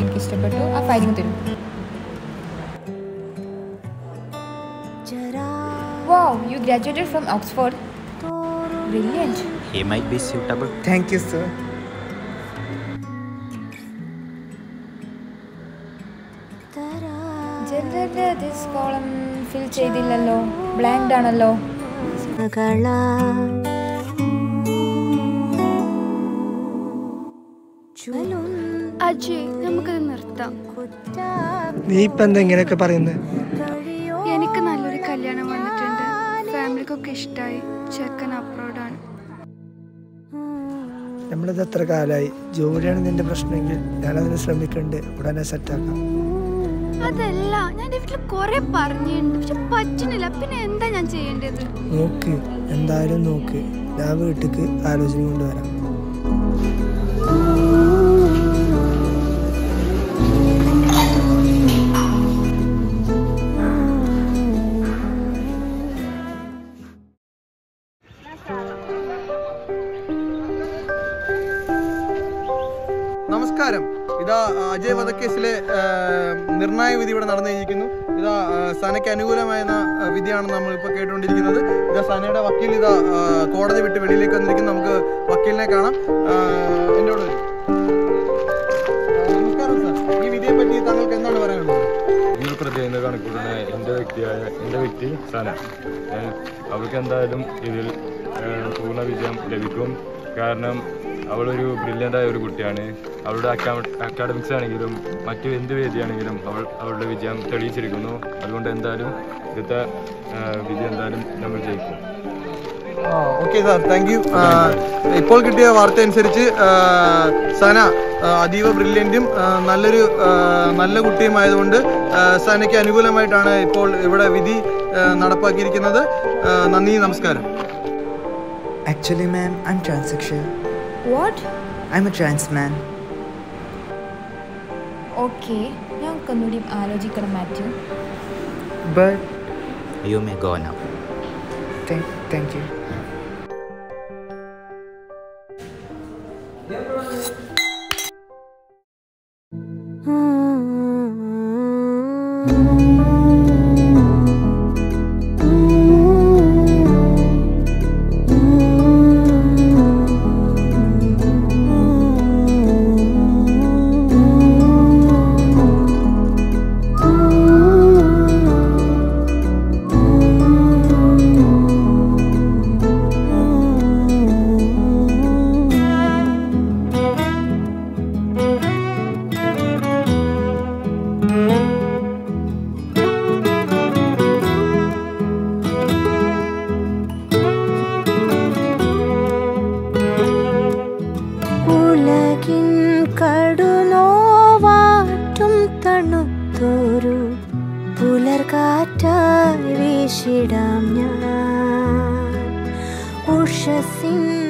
എനിക്ക് ഇഷ്ടപ്പെട്ടു ആ ഫയലിംഗ് തരും Wow, you graduated from Oxford. Brilliant. He might be suitable. Thank you sir ജനറലിൽ ദിസ് കോളം ഫിൽ ചെയ്തില്ലല്ലോ ബ്ലാങ്ക്ഡ് ആണല്ലോ അജയ് നമുക്കത് നിർത്താം നീ ഇപ്പം എന്താ ഇങ്ങനെയൊക്കെ പറയുന്നത് എനിക്ക് നല്ലൊരു കല്യാണം വന്നിട്ടുണ്ട് ഫാമിലിക്കൊക്കെ ഇഷ്ടമായി ചെക്കൻ അബ്രോഡാണ് നമ്മളിത് എത്ര കാലമായി ജോലിയാണ് നിന്റെ പ്രശ്നമെങ്കിൽ ഞാനതിന് ശ്രമിക്കുന്നുണ്ട് ഉടനെ സെറ്റാക്കാം അതല്ല ഞാൻ എൻ്റെ വീട്ടിൽ കുറെ പറഞ്ഞിട്ടുണ്ട് പക്ഷെ പറ്റുന്നില്ല പിന്നെ എന്താ ഞാൻ ചെയ്യേണ്ടത് നോക്ക് എന്തായാലും നോക്ക് ഞാൻ വീട്ടിക്ക് ആലോചന കൊണ്ടുവരാം നമസ്കാരം ഇതാ അജയ് വധക്കേസിലെ ആ, നിർണായക വിധി ഇവിടെ നടന്നു കഴിഞ്ഞിരിക്കുന്നു ഇതാ ആ, സനയ്ക്ക് അനുകൂലമായ ആ, വിധിയാണ് നമ്മൾ ഇപ്പോൾ കേട്ടുകൊണ്ടിരിക്കുന്നത് ഇതാ സനയുടെ വക്കീൽ ഇതാ ആ, കോടതി വിട്ട് വെളിയിലേക്ക് വന്നിരിക്കുന്നു നമുക്ക് വക്കീലിനെ കാണാം ആ, എന്നോട് വരൂ. ആ, നമസ്കാരം സാർ ഈ വിധിയെ പറ്റി താങ്കൾക്ക് എന്താണ് പറയാനുള്ളത് ഈ പ്രതി എന്ന് കണക്കൂട്ടുന്ന എൻ്റെ വ്യക്തിയായ എൻ്റെ വ്യക്തി സന ഞാൻ അവൾക്ക് എന്തായാലും ഇതിൽ ഏഹ്, പൂർണ്ണ വിജയം ലഭിക്കും കാരണം അവളൊരു ബ്രില്യൻ്റ് ആയ ഒരു കുട്ടിയാണ് അവളുടെ അക്കാഡമിക്സ് ആണെങ്കിലും മറ്റു എന്ത് വേദിയാണെങ്കിലും അവൾ അവളുടെ വിജയം തെളിയിച്ചിരിക്കുന്നു അതുകൊണ്ട് എന്തായാലും ഇന്നത്തെ ഏഹ്, വിധി എന്തായാലും നമ്മൾ ജയിക്കും ഓക്കെ സാർ താങ്ക് യു ഇപ്പോൾ കിട്ടിയ വാർത്ത അനുസരിച്ച് ആ, സന ആ, അതീവ ബ്രില്യൻറ്റും ആ, നല്ലൊരു ആ, നല്ല കുട്ടിയും ആയതുകൊണ്ട് ആ, സനയ്ക്ക് അനുകൂലമായിട്ടാണ് ഇപ്പോൾ ഇവിടെ വിധി ആ, നടപ്പാക്കിയിരിക്കുന്നത് ആ, നന്ദി നമസ്കാരം Actually, ma'am, I'm transsexual. What I'm a trans man. Okay ഞങ്ങൾക്കൊന്നുകൂടി ആലോചിക്കണം Mathew But You may go now. thank, thank you. ഉലകിൻ കടുനോവാറ്റും തണുത്തൊരു പുലർകാറ്റായി വീശിടാം ഞാൻ ഉഷസിൻ